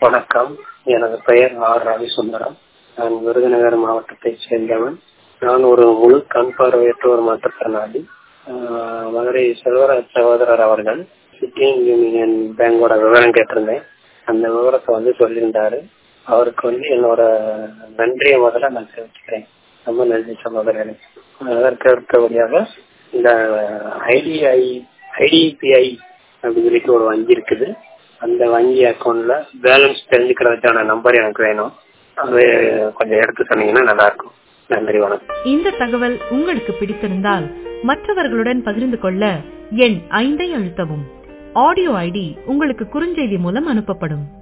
வணக்கம் எனது பெயர் ஆர் ரவிசுந்தரம் நான் விருதுநகர் மாவட்டத்தைச் சேர்ந்தவன் நான் ஒரு முழு கண் பார்வையற்ற ஒரு மாற்றுத்திறனாளி ஆஹ் மதுரை செல்வராஜ் சகோதரர் அவர்கள் சிட்டிங் யூனியன் பேங்கோட விவரம் கேட்டிருந்தேன் அந்த விவரத்தை வந்து சொல்லியிருந்தாரு அவருக்கு வந்து என்னோட நன்றியை முதல்ல நான் தெரிவிச்சுக்கிறேன் ரொம்ப நன்றி சகோதரர்களே அதற்கு அடுத்தபடியாக இந்த ஐடிஐ ஐடிபிஐ அப்படின்னு சொல்லிட்டு ஒரு வங்கி இருக்குது அந்த வங்கி அக்கௌண்ட்ல பேலன்ஸ் தெரிஞ்சுக்கிறதுக்கான நம்பர் எனக்கு வேணும் அது கொஞ்சம் எடுத்து சொன்னீங்கன்னா நல்லா இருக்கும் நன்றி வணக்கம் இந்த தகவல் உங்களுக்கு பிடித்திருந்தால் மற்றவர்களுடன் பகிர்ந்து கொள்ள எண் ஐந்தை அழுத்தவும் ஆடியோ ஐடி உங்களுக்கு குறுஞ்செய்தி மூலம் அனுப்பப்படும்